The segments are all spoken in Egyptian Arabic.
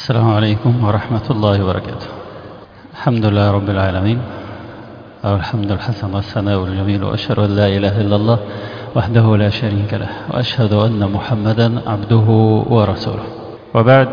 السلام عليكم ورحمة الله وبركاته الحمد لله رب العالمين الحمد الحسن والثناء الجميل وأشهد أن لا إله إلا الله وحده لا شريك له وأشهد أن محمدا عبده ورسوله وبعد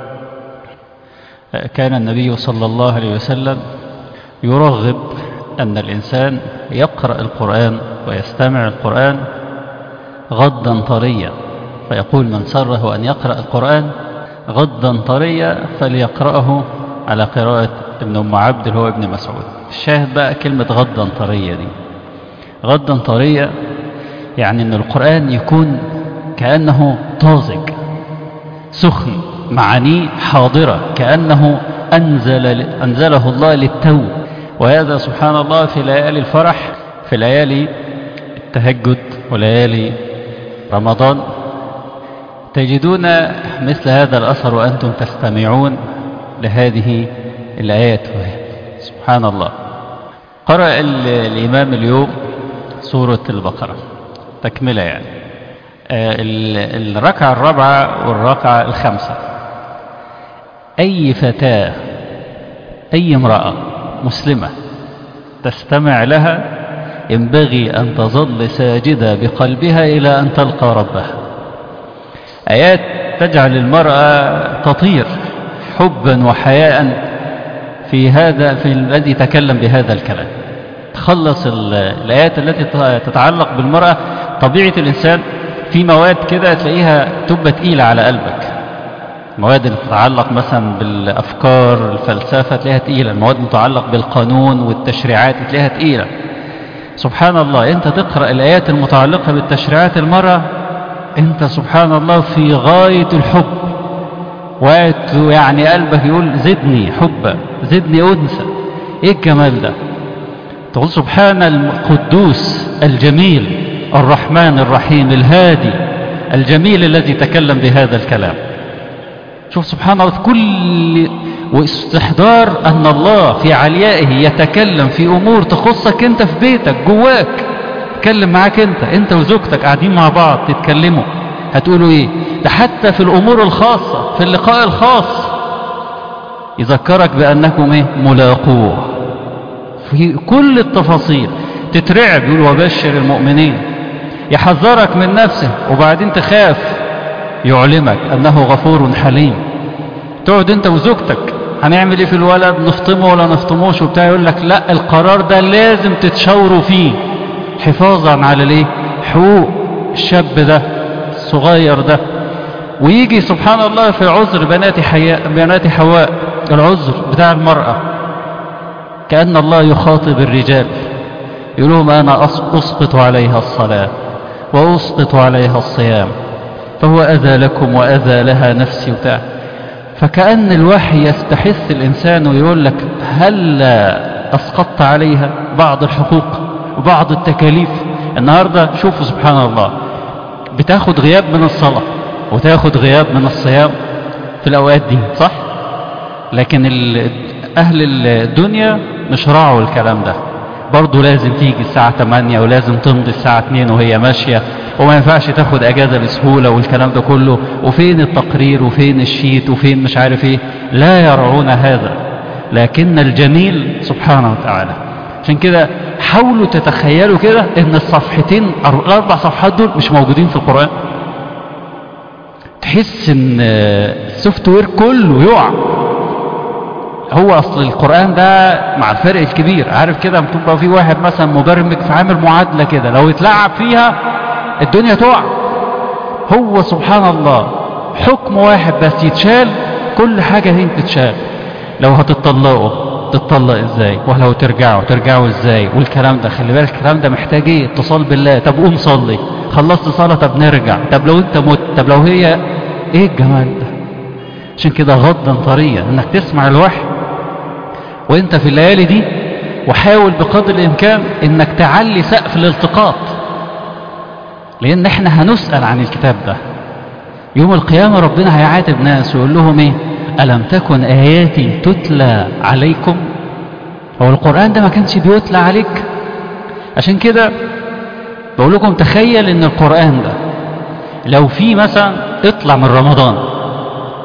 كان النبي صلى الله عليه وسلم يرغب أن الإنسان يقرأ القرآن ويستمع القرآن غضا طريا فيقول من سره أن يقرأ القرآن غضا طريا فليقرأه على قراءة ابن أم عبد هو ابن مسعود الشاهد بقى كلمة غضا طريا دي غضا طريا يعني أن القرآن يكون كأنه طازج سخن معانيه حاضرة كأنه أنزل أنزله الله للتو وهذا سبحان الله في ليالي الفرح في ليالي التهجد وليالي رمضان تجدون مثل هذا الأثر وأنتم تستمعون لهذه الآيات سبحان الله قرأ الإمام اليوم سورة البقرة تكملة يعني الركعة الرابعة والركعة الخامسة أي فتاة أي امرأة مسلمة تستمع لها ينبغي أن تظل ساجدة بقلبها إلى أن تلقى ربها آيات تجعل المرأة تطير حبا وحياء في هذا في الذي تكلم بهذا الكلام تخلص الآيات التي تتعلق بالمرأة طبيعة الإنسان في مواد كده تلاقيها تبقى تقيلة على قلبك المواد اللي تتعلق مثلا بالأفكار الفلسفة تلاقيها تقيلة المواد المتعلق بالقانون والتشريعات تلاقيها تقيلة سبحان الله انت تقرأ الآيات المتعلقة بالتشريعات المرأة انت سبحان الله في غاية الحب يعني قلبك يقول زدني حبا زدني أنثى ايه الجمال ده تقول سبحان القدوس الجميل الرحمن الرحيم الهادي الجميل الذي تكلم بهذا الكلام شوف سبحان الله في كل واستحضار أن الله في عليائه يتكلم في أمور تخصك أنت في بيتك جواك يتكلم معاك أنت أنت وزوجتك قاعدين مع بعض تتكلموا هتقولوا إيه ده حتى في الأمور الخاصة في اللقاء الخاص يذكرك بأنكم إيه ملاقوه في كل التفاصيل تترعب يقول وبشر المؤمنين يحذرك من نفسه وبعدين تخاف يعلمك أنه غفور حليم تقعد أنت وزوجتك هنعمل ايه في الولد نفطمه ولا نفطموش وبتاع يقول لك لا القرار ده لازم تتشاوروا فيه حفاظا على الايه حقوق الشاب ده الصغير ده ويجي سبحان الله في عذر بنات حياء بنات حواء العذر بتاع المرأة كأن الله يخاطب الرجال يقول لهم أنا أسقط عليها الصلاة وأسقط عليها الصيام فهو أذى لكم وأذى لها نفسي وبتاع فكأن الوحي يستحث الإنسان ويقول لك هل أسقطت عليها بعض الحقوق وبعض التكاليف النهاردة شوفوا سبحان الله بتاخد غياب من الصلاة وتاخد غياب من الصيام في الأوقات دي صح لكن أهل الدنيا مش راعوا الكلام ده برضه لازم تيجي الساعة 8 ولازم تمضي الساعة 2 وهي ماشية وما ينفعش تاخد اجازة بسهولة والكلام ده كله وفين التقرير وفين الشيت وفين مش عارف ايه لا يرعون هذا لكن الجميل سبحانه وتعالى عشان كده حاولوا تتخيلوا كده ان الصفحتين الاربع صفحات دول مش موجودين في القرآن تحس ان السوفت وير كله يقع هو اصل القرآن ده مع الفرق الكبير عارف كده بتبقى في واحد مثلا مبرمج في عامل معادلة كده لو يتلعب فيها الدنيا تقع هو سبحان الله حكم واحد بس يتشال كل حاجة هي تتشال لو هتطلقوا تطلق ازاي ولو ترجعوا ترجعوا ازاي والكلام ده خلي بالك الكلام ده محتاج ايه اتصال بالله طب قوم صلي خلصت صلاة طب نرجع طب لو انت مت طب لو هي ايه الجمال ده عشان كده غضا طريا انك تسمع الوحي وانت في الليالي دي وحاول بقدر الامكان انك تعلي سقف الالتقاط لان احنا هنسأل عن الكتاب ده يوم القيامة ربنا هيعاتب ناس ويقول لهم ايه ألم تكن آياتي تتلى عليكم هو القرآن ده ما كانش بيتلى عليك عشان كده بقول لكم تخيل ان القرآن ده لو في مثلا اطلع من رمضان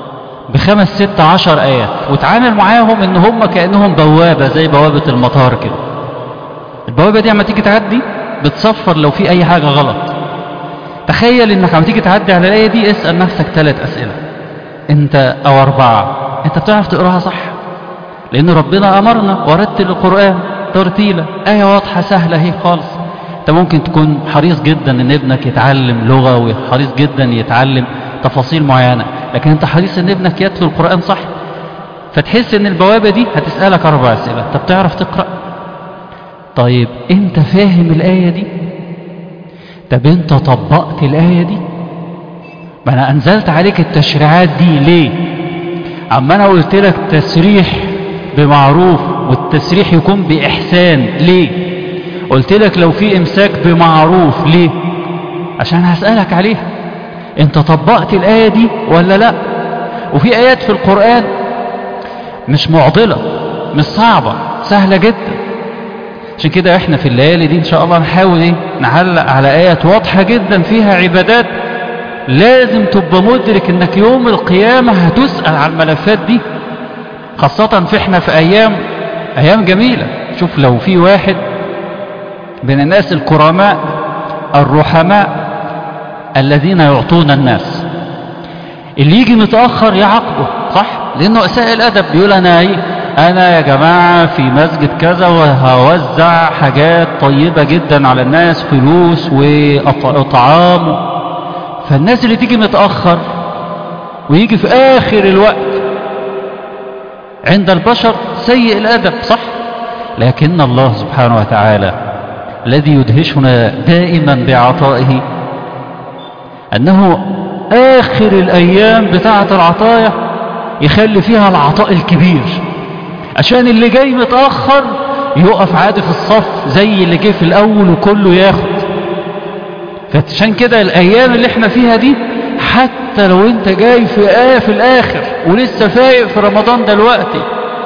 بخمس ست عشر آيات وتعامل معاهم ان هم كأنهم بوابة زي بوابة المطار كده البوابة دي عما تيجي تعدي بتصفر لو في اي حاجة غلط تخيل انك عم تيجي تعدي على الآية دي اسأل نفسك ثلاث اسئلة انت او اربعة انت بتعرف تقراها صح لان ربنا امرنا ورتل القرآن ترتيلة آية واضحة سهلة هي خالص انت ممكن تكون حريص جدا ان ابنك يتعلم لغة وحريص جدا يتعلم تفاصيل معينة لكن انت حريص ان ابنك يتلو القرآن صح فتحس ان البوابة دي هتسألك اربع اسئلة طب تعرف تقرأ طيب انت فاهم الآية دي طب انت طبقت الآية دي ما انا انزلت عليك التشريعات دي ليه اما انا قلت لك تسريح بمعروف والتسريح يكون بإحسان ليه قلت لك لو في امساك بمعروف ليه عشان هسألك عليها انت طبقت الآية دي ولا لا وفي آيات في القرآن مش معضلة مش صعبة سهلة جدا عشان كده احنا في الليالي دي ان شاء الله نحاول ايه نعلق على آيات واضحة جدا فيها عبادات لازم تبقى مدرك انك يوم القيامة هتسأل على الملفات دي خاصة في احنا في ايام ايام جميلة شوف لو في واحد من الناس الكرماء الرحماء الذين يعطون الناس اللي يجي متأخر يعاقبه صح لانه اساء الادب بيقول انا ايه انا يا جماعة في مسجد كذا وهوزع حاجات طيبة جدا على الناس فلوس وطعام فالناس اللي تيجي متأخر ويجي في اخر الوقت عند البشر سيء الادب صح لكن الله سبحانه وتعالى الذي يدهشنا دائما بعطائه أنه آخر الأيام بتاعة العطايا يخلي فيها العطاء الكبير عشان اللي جاي متأخر يقف عادي في الصف زي اللي جه في الأول وكله ياخد فعشان كده الأيام اللي احنا فيها دي حتى لو انت جاي في آية في الآخر ولسه فايق في رمضان دلوقتي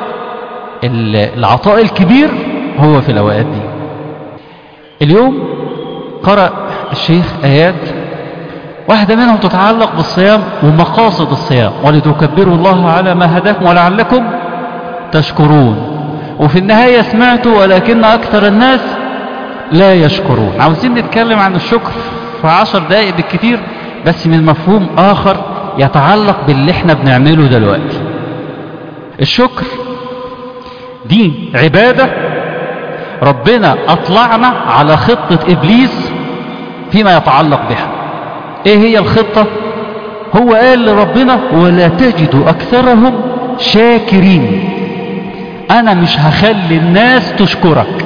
العطاء الكبير هو في الأوقات دي اليوم قرأ الشيخ آيات واحدة منهم تتعلق بالصيام ومقاصد الصيام ولتكبروا الله على ما هداكم ولعلكم تشكرون وفي النهاية سمعت ولكن أكثر الناس لا يشكرون عاوزين نتكلم عن الشكر في عشر دقائق بالكتير بس من مفهوم آخر يتعلق باللي احنا بنعمله دلوقتي الشكر دي عبادة ربنا أطلعنا على خطة إبليس فيما يتعلق بها ايه هي الخطة هو قال لربنا ولا تجد اكثرهم شاكرين انا مش هخلي الناس تشكرك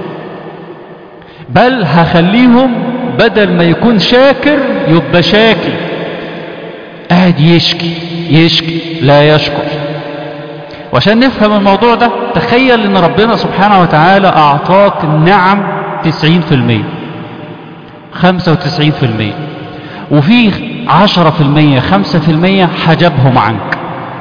بل هخليهم بدل ما يكون شاكر يبقى شاكي قاعد يشكي يشكي لا يشكر وعشان نفهم الموضوع ده تخيل ان ربنا سبحانه وتعالى اعطاك النعم 90% 95% وفي عشرة في المية خمسة في المية حجبهم عنك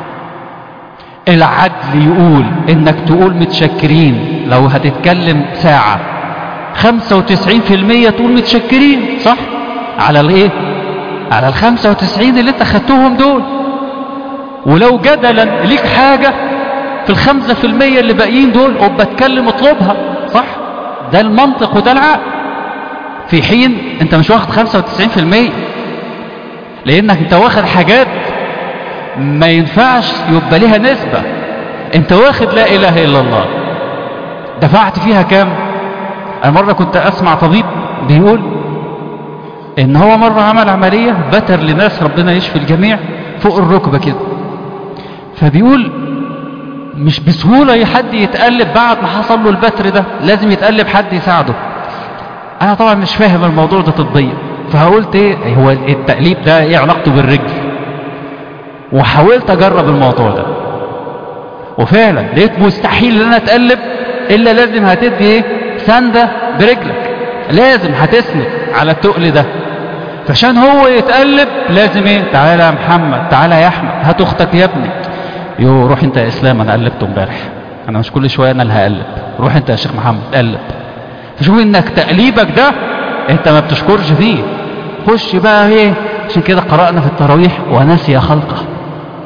العدل يقول انك تقول متشكرين لو هتتكلم ساعة خمسة وتسعين في المية تقول متشكرين صح على الايه على الخمسة وتسعين اللي انت خدتهم دول ولو جدلا ليك حاجة في الخمسة في المية اللي باقيين دول وبتكلم اطلبها صح ده المنطق وده العقل في حين انت مش واخد خمسة وتسعين في المية لانك انت واخد حاجات ما ينفعش يبقى ليها نسبة انت واخد لا اله الا الله دفعت فيها كام انا مرة كنت اسمع طبيب بيقول ان هو مرة عمل عملية بتر لناس ربنا يشفي الجميع فوق الركبة كده فبيقول مش بسهولة حد يتقلب بعد ما حصل له البتر ده لازم يتقلب حد يساعده انا طبعا مش فاهم الموضوع ده طبيا فقلت ايه هو التقليب ده ايه علاقته بالرجل وحاولت اجرب الموضوع ده وفعلا لقيت مستحيل ان انا اتقلب الا لازم هتدي ايه سندة برجلك لازم هتسند على التقل ده فعشان هو يتقلب لازم ايه تعالى يا محمد تعالى يا احمد هات اختك يا ابني يو روح انت يا اسلام انا قلبته امبارح انا مش كل شويه انا اللي هقلب روح انت يا شيخ محمد قلب فشوف انك تقليبك ده انت ما بتشكرش فيه خش بقى ايه عشان كده قرأنا في التراويح ونسي خلقه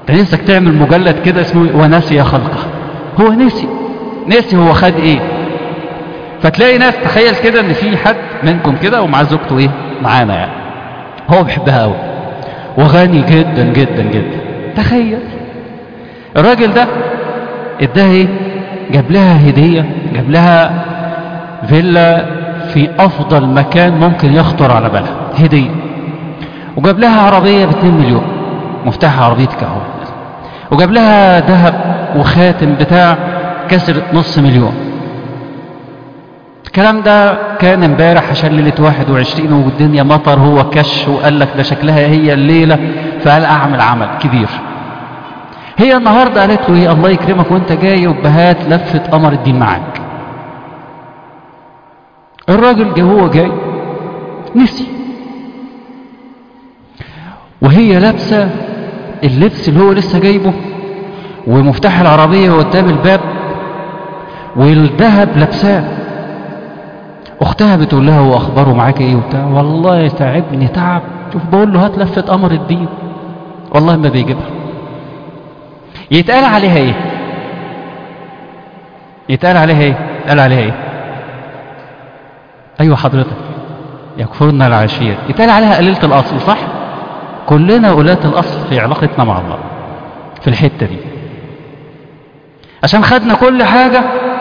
انت نفسك تعمل مجلد كده اسمه ونسي خلقه هو نسي نسي هو خد ايه فتلاقي ناس تخيل كده ان في حد منكم كده ومعاه زوجته ايه معانا يعني هو بيحبها قوي وغني جدا جدا جدا تخيل الراجل ده اداها ايه جاب لها هدية جاب لها فيلا في افضل مكان ممكن يخطر على بالها هدية وجاب لها عربية ب 2 مليون مفتاح عربيتك اهو وجاب لها ذهب وخاتم بتاع كسر نص مليون الكلام ده كان امبارح عشان ليلة 21 والدنيا مطر هو كش وقال لك ده شكلها هي الليلة فقال اعمل عمل كبير هي النهاردة قالت له ايه الله يكرمك وانت جاي وبهات لفة قمر الدين معاك الراجل جه هو جاي نسي وهي لابسة اللبس اللي هو لسه جايبه ومفتاح العربية قدام الباب والذهب لابساه اختها بتقول لها هو اخباره معاك ايه وبتاع والله تعبني تعب شوف بقول له هات لفة قمر الدين والله ما بيجيبها يتقال عليها ايه يتقال عليها ايه يتقال عليها ايه ايوه حضرتك يكفرن العشير يتقال عليها قليلة الاصل صح كلنا قلة الاصل في علاقتنا مع الله في الحتة دي عشان خدنا كل حاجة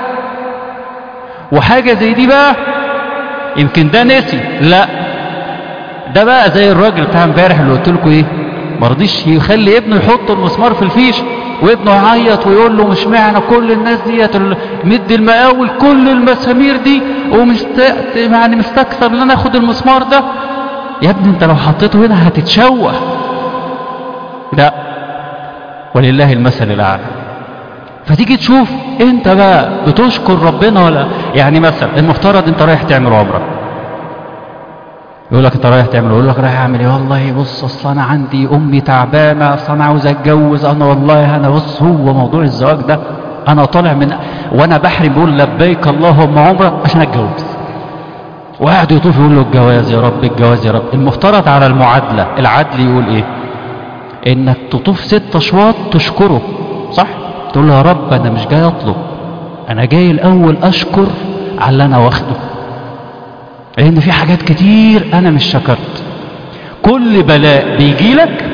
وحاجة زي دي بقى يمكن ده نسي لا ده بقى زي الراجل بتاع امبارح اللي قلت لكم ايه ما رضيش يخلي ابنه يحط المسمار في الفيش وابنه يعيط ويقول له مش معنى كل الناس ديت مد المقاول كل المسامير دي ومست يعني مستكثر ان انا اخد المسمار ده يا ابني انت لو حطيته هنا هتتشوه لا ولله المثل الاعلى فتيجي تشوف انت بقى بتشكر ربنا ولا يعني مثلا المفترض انت رايح تعمل عمره يقول لك انت رايح تعمل يقول لك رايح اعمل ايه والله بص اصل انا عندي امي تعبانه اصل انا عاوز اتجوز انا والله انا بص هو موضوع الزواج ده انا طالع من وانا بحرم بقول لبيك اللهم عمره عشان اتجوز وقاعد يطوف يقول له الجواز يا رب الجواز يا رب المفترض على المعادله العدل يقول ايه انك تطوف ست اشواط تشكره صح تقول له يا رب انا مش جاي اطلب انا جاي الاول اشكر على اللي انا واخده لان في حاجات كتير انا مش شكرت كل بلاء بيجي لك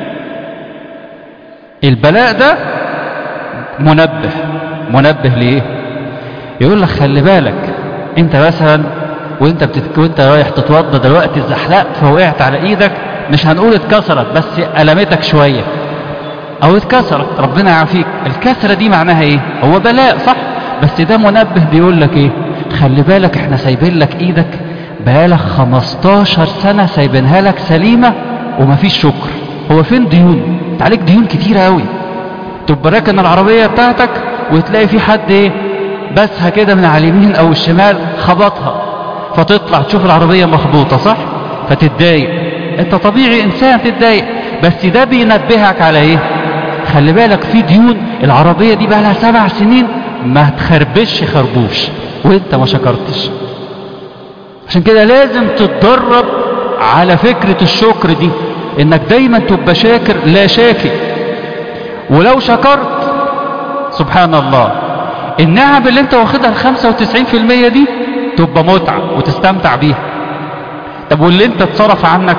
البلاء ده منبه منبه ليه يقول لك خلي بالك انت مثلا وانت بتتك... وانت رايح تتوضى دلوقتي اتزحلقت فوقعت على ايدك مش هنقول اتكسرت بس ألمتك شويه او اتكسرت ربنا يعافيك الكسرة دي معناها ايه هو بلاء صح بس ده منبه بيقول لك ايه خلي بالك احنا سايبين لك ايدك بقالك 15 سنة سايبينها لك سليمة ومفيش شكر هو فين ديون انت عليك ديون كتيرة قوي تبقى راكن العربية بتاعتك وتلاقي في حد ايه بسها كده من على اليمين او الشمال خبطها فتطلع تشوف العربية مخبوطة صح فتتضايق انت طبيعي انسان تتضايق بس ده بينبهك على ايه خلي بالك في ديون العربية دي بقى لها سبع سنين ما تخربش خربوش وانت ما شكرتش عشان كده لازم تتدرب على فكرة الشكر دي انك دايما تبقى شاكر لا شاكر ولو شكرت سبحان الله النعم اللي انت واخدها الخمسة وتسعين في المية دي تبقى متعة وتستمتع بيها طب واللي انت اتصرف عنك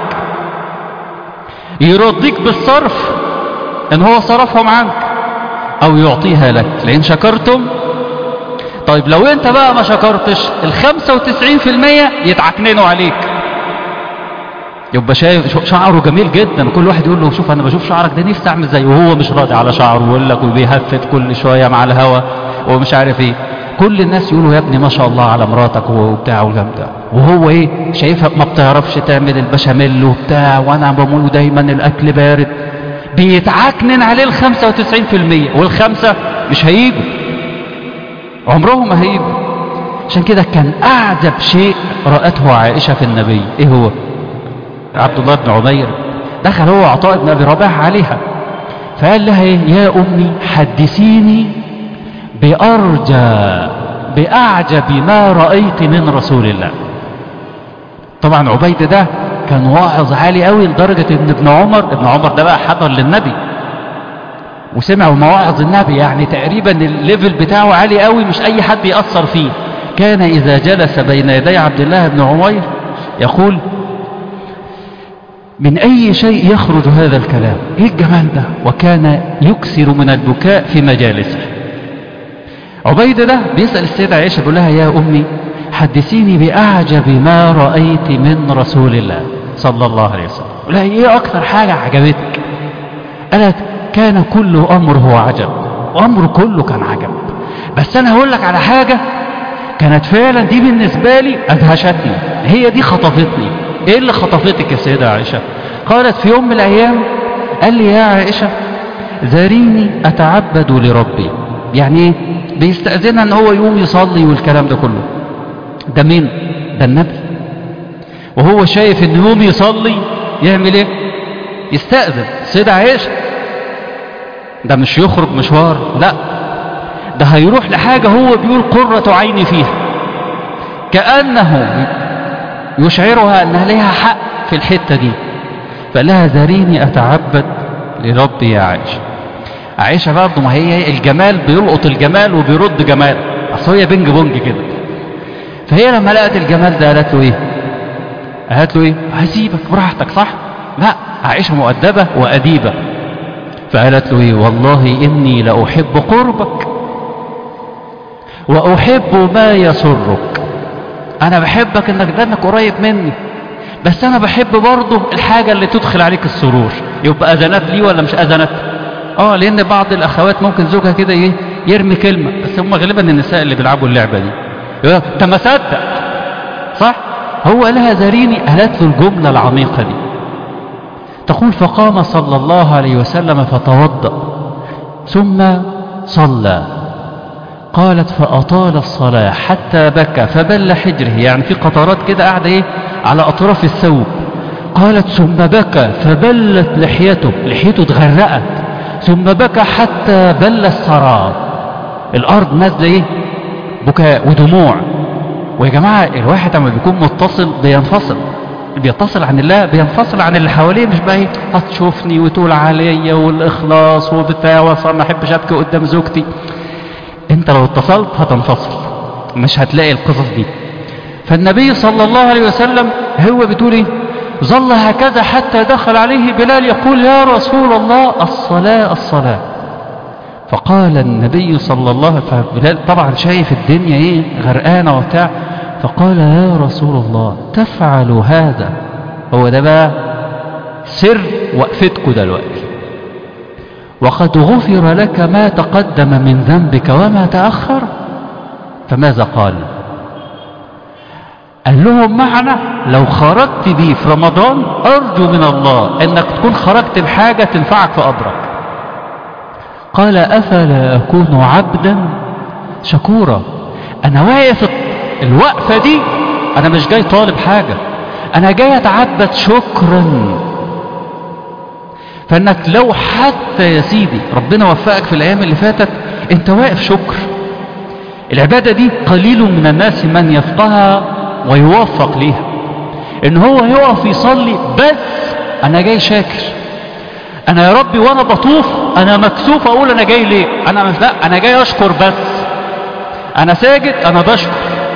يرضيك بالصرف ان هو صرفهم عنك او يعطيها لك لان شكرتم طيب لو انت بقى ما شكرتش الخمسة وتسعين في المية يتعكننوا عليك يبقى شايف شعره جميل جدا كل واحد يقول له شوف انا بشوف شعرك ده نفسي اعمل زيه وهو مش راضي على شعره ويقول لك وبيهفت كل شوية مع الهوا ومش عارف ايه كل الناس يقولوا يا ابني ما شاء الله على مراتك وبتاع والكلام ده وهو ايه شايفها ما بتعرفش تعمل البشاميل وبتاع وانا بقول دايما الاكل بارد بيتعكنن عليه ال 95% والخمسة مش هيجوا عمرهم ما هيجوا عشان كده كان أعجب شيء رأته عائشة في النبي إيه هو عبد الله بن عمير دخل هو عطاء بن أبي رباح عليها فقال لها إيه يا أمي حدثيني بأرجى بأعجب ما رأيت من رسول الله طبعا عبيد ده كان واعظ عالي قوي لدرجة ان ابن عمر ابن عمر ده بقى حضر للنبي وسمعوا مواعظ النبي يعني تقريبا الليفل بتاعه عالي قوي مش اي حد يأثر فيه كان اذا جلس بين يدي عبد الله بن عمير يقول من اي شيء يخرج هذا الكلام ايه الجمال ده وكان يكثر من البكاء في مجالسه عبيد ده بيسأل السيدة عائشة بيقول لها يا امي حدثيني بأعجب ما رأيت من رسول الله صلى الله عليه وسلم يقول لها ايه اكثر حاجة عجبتك قالت كان كل أمره عجب وأمره كله كان عجب بس أنا هقول لك على حاجة كانت فعلا دي بالنسبة لي أدهشتني هي دي خطفتني إيه اللي خطفتك يا سيدة عائشة قالت في يوم من الأيام قال لي يا عائشة ذريني أتعبد لربي يعني إيه بيستأذنها أن هو يقوم يصلي والكلام ده كله ده مين ده النبي وهو شايف أن يقوم يصلي يعمل إيه يستأذن سيدة عائشة ده مش يخرج مشوار لا ده هيروح لحاجة هو بيقول قرة عيني فيها كأنه يشعرها أنها لها حق في الحتة دي فلها ذريني أتعبد لربي يا عائشة عائشة برضه ما هي الجمال بيلقط الجمال وبيرد جمال أصل هي بنج بونج كده فهي لما لقت الجمال ده قالت له إيه قالت له إيه هسيبك براحتك صح لا عائشة مؤدبة وأديبة فقالت له ايه والله اني لاحب قربك واحب ما يسرك انا بحبك انك دمك قريب مني بس انا بحب برضه الحاجة اللي تدخل عليك السرور يبقى اذنت لي ولا مش اذنت اه لان بعض الاخوات ممكن زوجها كده ايه يرمي كلمة بس هم غالبا النساء اللي بيلعبوا اللعبة دي انت ما صدق صح هو لها ذريني قالت له الجملة العميقة دي تقول فقام صلى الله عليه وسلم فتوضأ ثم صلى قالت فأطال الصلاة حتى بكى فبل حجره يعني في قطرات كده قاعدة ايه على أطراف الثوب قالت ثم بكى فبلت لحيته لحيته اتغرقت ثم بكى حتى بل السراب الأرض نازلة ايه بكاء ودموع ويا جماعة الواحد لما بيكون متصل بينفصل بيتصل عن الله بينفصل عن اللي حواليه مش بقى ايه هتشوفني وتقول عليا والاخلاص وبتاع واصلا ما احبش ابكي قدام زوجتي انت لو اتصلت هتنفصل مش هتلاقي القصص دي فالنبي صلى الله عليه وسلم هو بتقول ايه ظل هكذا حتى دخل عليه بلال يقول يا رسول الله الصلاة الصلاة فقال النبي صلى الله عليه وسلم بلال طبعا شايف الدنيا ايه غرقانة وبتاع فقال يا رسول الله تفعل هذا هو ده بقى سر وقفتكم دلوقتي وقد غفر لك ما تقدم من ذنبك وما تأخر فماذا قال قال لهم معنى لو خرجت بيه في رمضان أرجو من الله أنك تكون خرجت بحاجة تنفعك في قبرك قال أفلا أكون عبدا شكورا أنا واقف الوقفة دي أنا مش جاي طالب حاجة أنا جاي أتعبد شكرا فإنك لو حتى يا سيدي ربنا وفقك في الأيام اللي فاتت أنت واقف شكر العبادة دي قليل من الناس من يفقها ويوفق ليها إن هو يقف يصلي بس أنا جاي شاكر أنا يا ربي وأنا بطوف أنا مكسوف أقول أنا جاي ليه أنا مش لا أنا جاي أشكر بس أنا ساجد أنا بشكر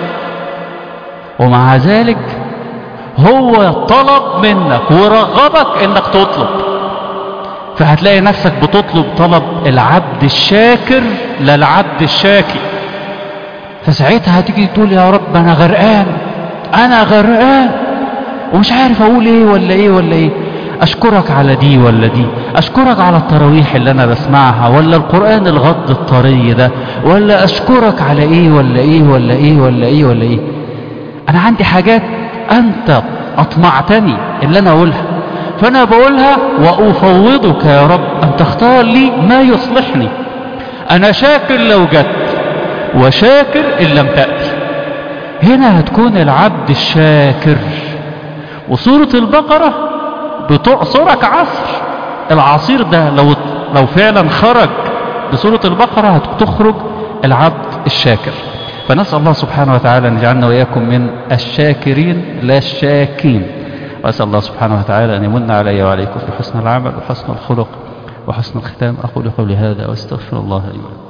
ومع ذلك هو طلب منك ورغبك انك تطلب فهتلاقي نفسك بتطلب طلب العبد الشاكر للعبد الشاكي فساعتها هتيجي تقول يا رب انا غرقان انا غرقان ومش عارف اقول ايه ولا ايه ولا ايه اشكرك على دي ولا دي اشكرك على التراويح اللي انا بسمعها ولا القرآن الغض الطري ده ولا اشكرك على ايه ولا ايه ولا ايه ولا ايه ولا ايه انا عندي حاجات انت اطمعتني اللي انا اقولها فانا بقولها وافوضك يا رب ان تختار لي ما يصلحني انا شاكر لو جت وشاكر ان لم تأتي هنا هتكون العبد الشاكر وسورة البقرة بتعصرك عصر العصير ده لو لو فعلا خرج بسورة البقرة هتخرج العبد الشاكر فنسأل الله سبحانه وتعالى أن يجعلنا وإياكم من الشاكرين لا الشاكين وأسأل الله سبحانه وتعالى أن يمن علي وعليكم بحسن العمل وحسن الخلق وحسن الختام أقول قولي هذا وأستغفر الله لي ولكم